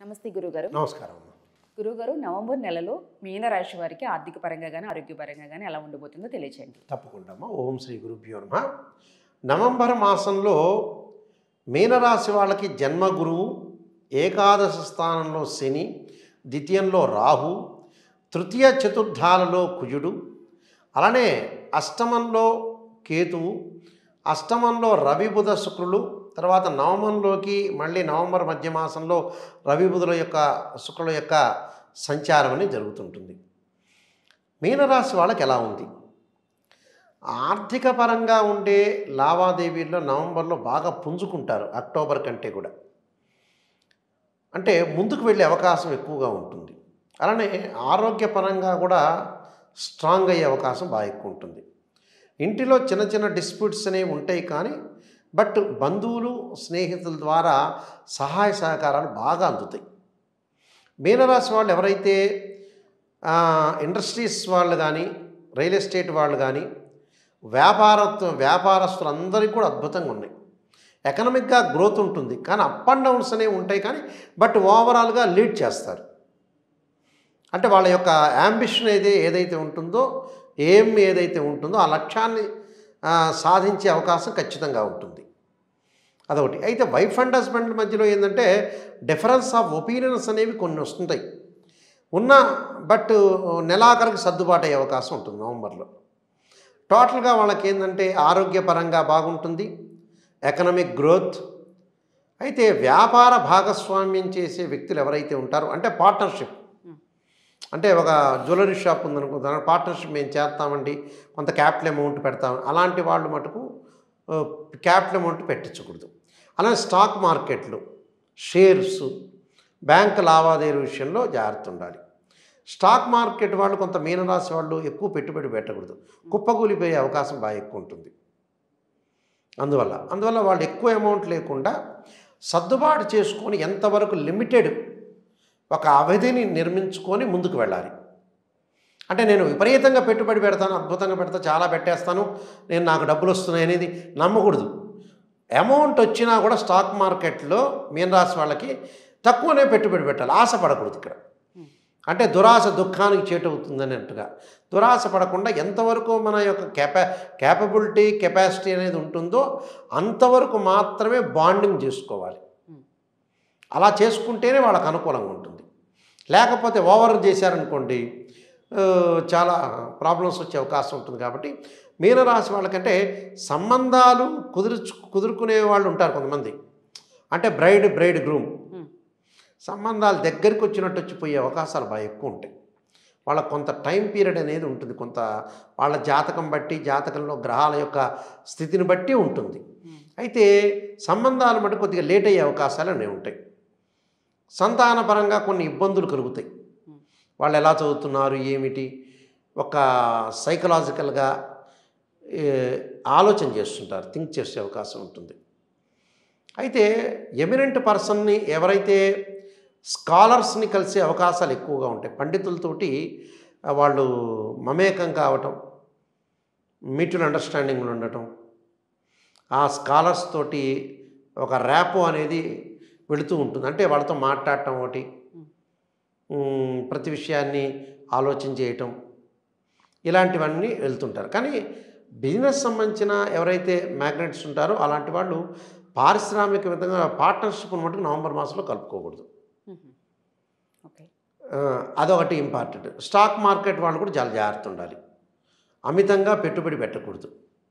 నమస్తే గురుగారు నమస్కారం అమ్మ గురుగారు నవంబర్ నెలలో మీనరాశి వారికి ఆర్థిక పరంగా కానీ ఆరోగ్యపరంగా కానీ ఎలా ఉండబోతుందో తెలియచేయండి తప్పకుండా అమ్మ ఓం శ్రీ గురుభ్యో నమ నవంబర్ మాసంలో మీనరాశి వాళ్ళకి జన్మ గురువు ఏకాదశ స్థానంలో శని ద్వితీయంలో రాహు తృతీయ చతుర్థాలలో కుజుడు అలానే అష్టమంలో కేతువు అష్టమంలో రవి బుధ శుక్రులు తర్వాత నవమంలోకి మళ్ళీ నవంబర్ మధ్య మాసంలో రవి బుధుల యొక్క శుక్రుల యొక్క సంచారం అనేది జరుగుతుంటుంది మీనరాశి వాళ్ళకి ఎలా ఉంది ఆర్థిక పరంగా ఉండే లావాదేవీల్లో నవంబర్లో బాగా పుంజుకుంటారు అక్టోబర్ కంటే కూడా అంటే ముందుకు వెళ్ళే అవకాశం ఎక్కువగా ఉంటుంది అలానే ఆరోగ్యపరంగా కూడా స్ట్రాంగ్ అయ్యే అవకాశం బాగా ఎక్కువ ఉంటుంది ఇంటిలో చిన్న చిన్న డిస్ప్యూట్స్ అనేవి ఉంటాయి కానీ బట్ బంధువులు స్నేహితుల ద్వారా సహాయ సహకారాలు బాగా అందుతాయి మీనరాశి వాళ్ళు ఎవరైతే ఆ, ఇండస్ట్రీస్ వాళ్ళు కానీ రియల్ ఎస్టేట్ వాళ్ళు కానీ వ్యాపార వ్యాపారస్తులందరికీ కూడా అద్భుతంగా ఉన్నాయి ఎకనామిక్గా గ్రోత్ ఉంటుంది కానీ అప్ అండ్ డౌన్స్ అనేవి ఉంటాయి కానీ బట్ ఓవరాల్గా లీడ్ చేస్తారు అంటే వాళ్ళ యొక్క యాంబిషన్ ఏది ఏదైతే ఉంటుందో ఏం ఏదైతే ఉంటుందో ఆ లక్ష్యాన్ని ఆ, సాధించే అవకాశం ఖచ్చితంగా ఉంటుంది అదొకటి అయితే వైఫ్ అండ్ హస్బెండ్ మధ్యలో ఏంటంటే డిఫరెన్స్ ఆఫ్ ఒపీనియన్స్ అనేవి కొన్ని వస్తుంటాయి ఉన్న బట్ నెలాఖరికి సర్దుబాటు అయ్యే అవకాశం ఉంటుంది నవంబర్లో టోటల్గా వాళ్ళకి ఏంటంటే ఆరోగ్యపరంగా బాగుంటుంది ఎకనామిక్ గ్రోత్ అయితే వ్యాపార భాగస్వామ్యం చేసే వ్యక్తులు ఎవరైతే ఉంటారో అంటే పార్ట్నర్షిప్ అంటే ఒక జ్యువెలరీ షాప్ ఉందనుకో దాని పార్ట్నర్షిప్ మేము చేస్తామండి కొంత క్యాపిటల్ అమౌంట్ పెడతాం అలాంటి వాళ్ళు మటుకు ఆ, క్యాపిటల్ అమౌంట్ పెట్టించకూడదు అలానే స్టాక్ మార్కెట్లు షేర్స్ బ్యాంక్ లావాదేవీల విషయంలో జాగ్రత్త ఉండాలి స్టాక్ మార్కెట్ వాళ్ళు కొంత మీనరాశి వాళ్ళు ఎక్కువ పెట్టుబడి పెట్టకూడదు కుప్పకూలిపోయే అవకాశం బాగా ఎక్కువ ఉంటుంది అందువల్ల అందువల్ల వాళ్ళు ఎక్కువ అమౌంట్ లేకుండా సర్దుబాటు చేసుకొని ఎంతవరకు లిమిటెడ్ ఒక అవధిని నిర్మించుకొని ముందుకు వెళ్ళాలి అంటే నేను విపరీతంగా పెట్టుబడి పెడతాను అద్భుతంగా పెడతా చాలా పెట్టేస్తాను నేను నాకు డబ్బులు వస్తున్నాయి అనేది నమ్మకూడదు అమౌంట్ వచ్చినా కూడా స్టాక్ మార్కెట్లో మీనరాశి వాళ్ళకి తక్కువనే పెట్టుబడి పెట్టాలి ఆశపడకూడదు ఇక్కడ అంటే దురాశ దుఃఖానికి చేటవుతుంది అన్నట్టుగా దురాశ పడకుండా ఎంతవరకు మన యొక్క కెపా క్యాపబిలిటీ కెపాసిటీ అనేది ఉంటుందో అంతవరకు మాత్రమే బాండింగ్ చేసుకోవాలి అలా చేసుకుంటేనే వాళ్ళకి అనుకూలంగా ఉంటుంది లేకపోతే ఓవర్ చేశారనుకోండి ఆ, చాలా ప్రాబ్లమ్స్ వచ్చే అవకాశం ఉంటుంది కాబట్టి మీనరాశి వాళ్ళకంటే సంబంధాలు కుదుర్చు కుదురుకునే వాళ్ళు ఉంటారు కొంతమంది అంటే బ్రైడ్ బ్రైడ్ గ్రూమ్ సంబంధాలు దగ్గరికి వచ్చినట్టు వచ్చిపోయే అవకాశాలు బాగా ఎక్కువ ఉంటాయి వాళ్ళకు కొంత టైం పీరియడ్ అనేది ఉంటుంది కొంత వాళ్ళ జాతకం బట్టి జాతకంలో గ్రహాల యొక్క స్థితిని బట్టి ఉంటుంది అయితే సంబంధాలు మటు కొద్దిగా లేట్ అయ్యే అవకాశాలు అనేవి ఉంటాయి సంతానపరంగా కొన్ని ఇబ్బందులు కలుగుతాయి వాళ్ళు ఎలా చదువుతున్నారు ఏమిటి ఒక సైకలాజికల్గా ఏ, ఆలోచన చేస్తుంటారు థింక్ చేసే అవకాశం ఉంటుంది అయితే ఎమినెంట్ పర్సన్ని ఎవరైతే స్కాలర్స్ని కలిసే అవకాశాలు ఎక్కువగా ఉంటాయి పండితులతోటి ఆ, వాళ్ళు మమేకం కావటం మ్యూచువల్ అండర్స్టాండింగ్లు ఉండటం ఆ స్కాలర్స్ తోటి ఒక ర్యాపో అనేది వెళుతూ ఉంటుంది అంటే వాళ్ళతో మాట్లాడటం ఒకటి ఉమ్, ప్రతి విషయాన్ని ఆలోచన చేయటం ఇలాంటివన్నీ వెళ్తుంటారు కానీ బిజినెస్ సంబంధించిన ఎవరైతే మ్యాగ్నెట్స్ ఉంటారో అలాంటి వాళ్ళు పారిశ్రామిక విధంగా పార్ట్నర్షిప్ మటుకు నవంబర్ మాసంలో కలుపుకోకూడదు ఓకే ఆ, అదొకటి ఇంపార్టెంట్ స్టాక్ మార్కెట్ వాళ్ళు కూడా చాలా జాగ్రత్త ఉండాలి అమితంగా పెట్టుబడి పెట్టకూడదు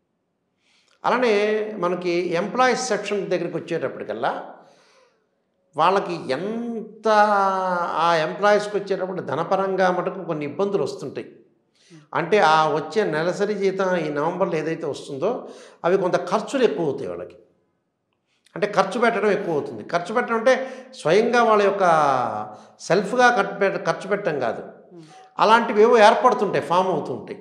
అలానే మనకి ఎంప్లాయీస్ సెక్షన్ దగ్గరికి వచ్చేటప్పటికల్లా వాళ్ళకి ఎంత ఆ ఎంప్లాయీస్కి వచ్చేటప్పుడు ధనపరంగా మటుకు కొన్ని ఇబ్బందులు వస్తుంటాయి అంటే ఆ వచ్చే నెలసరి జీతం ఈ నవంబర్లో ఏదైతే వస్తుందో అవి కొంత ఖర్చులు ఎక్కువ అవుతాయి వాళ్ళకి అంటే ఖర్చు పెట్టడం ఎక్కువ అవుతుంది ఖర్చు పెట్టడం అంటే స్వయంగా వాళ్ళ యొక్క సెల్ఫ్గా ఖర్చు పెట్ట ఖర్చు పెట్టడం కాదు అలాంటివి ఏవో ఏర్పడుతుంటాయి ఫామ్ అవుతుంటాయి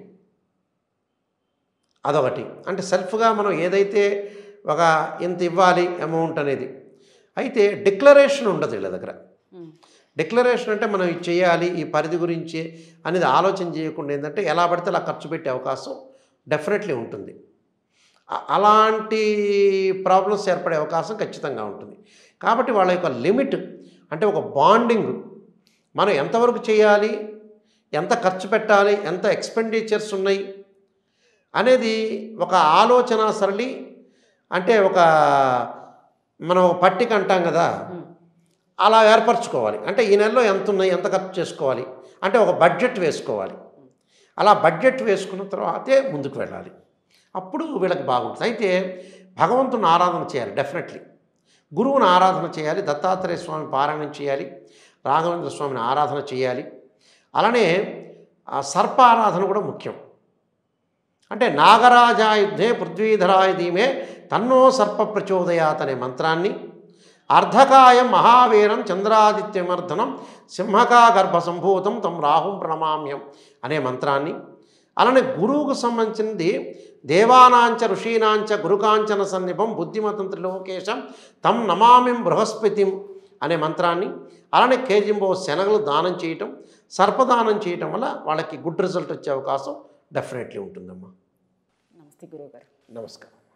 అదొకటి అంటే సెల్ఫ్గా మనం ఏదైతే ఒక ఇంత ఇవ్వాలి అమౌంట్ అనేది అయితే డిక్లరేషన్ ఉండదు వీళ్ళ దగ్గర డిక్లరేషన్ అంటే మనం ఇది చేయాలి ఈ పరిధి గురించి అనేది ఆలోచన చేయకుండా ఏంటంటే ఎలా పడితే అలా ఖర్చు పెట్టే అవకాశం డెఫినెట్లీ ఉంటుంది అ- అలాంటి ప్రాబ్లమ్స్ ఏర్పడే అవకాశం ఖచ్చితంగా ఉంటుంది కాబట్టి వాళ్ళ యొక్క లిమిట్ అంటే ఒక బాండింగ్ మనం ఎంతవరకు చేయాలి ఎంత ఖర్చు పెట్టాలి ఎంత ఎక్స్పెండిచర్స్ ఉన్నాయి అనేది ఒక ఆలోచన సరళి అంటే ఒక మనం ఒక పట్టిక అంటాం కదా ఉమ్. అలా ఏర్పరచుకోవాలి అంటే ఈ నెలలో ఎంత ఉన్నాయి ఎంత ఖర్చు చేసుకోవాలి అంటే ఒక బడ్జెట్ వేసుకోవాలి అలా బడ్జెట్ వేసుకున్న తర్వాతే ముందుకు వెళ్ళాలి అప్పుడు వీళ్ళకి బాగుంటుంది అయితే భగవంతుని ఆరాధన చేయాలి డెఫినెట్లీ గురువుని ఆరాధన చేయాలి దత్తాత్రేయ స్వామి పారాయణం చేయాలి రాఘవేంద్ర స్వామిని ఆరాధన చేయాలి అలానే ఆ సర్ప ఆరాధన కూడా ముఖ్యం అంటే నాగరాజాయుద్ధే పృథ్వీధరాయ ధీమే తన్నో సర్ప ప్రచోదయాత్ అనే మంత్రాన్ని అర్ధకాయం మహావీరం చంద్రాదిత్యమర్ధనం సింహకా గర్భ సంభూతం తం రాహుం ప్రణమామ్యం అనే మంత్రాన్ని అలానే గురువుకు సంబంధించింది దేవానాంచ ఋషీనాంచ గురుకాంచన సన్నిభం బుద్ధిమతం త్రిలోకేశం తం నమామిం బృహస్పతిం అనే మంత్రాన్ని అలానే కేజింబో శనగలు దానం చేయటం సర్పదానం చేయటం వల్ల వాళ్ళకి గుడ్ రిజల్ట్ వచ్చే అవకాశం డెఫినెట్లీ ఉంటుందమ్మా నమస్తే గురువు గారు నమస్కారం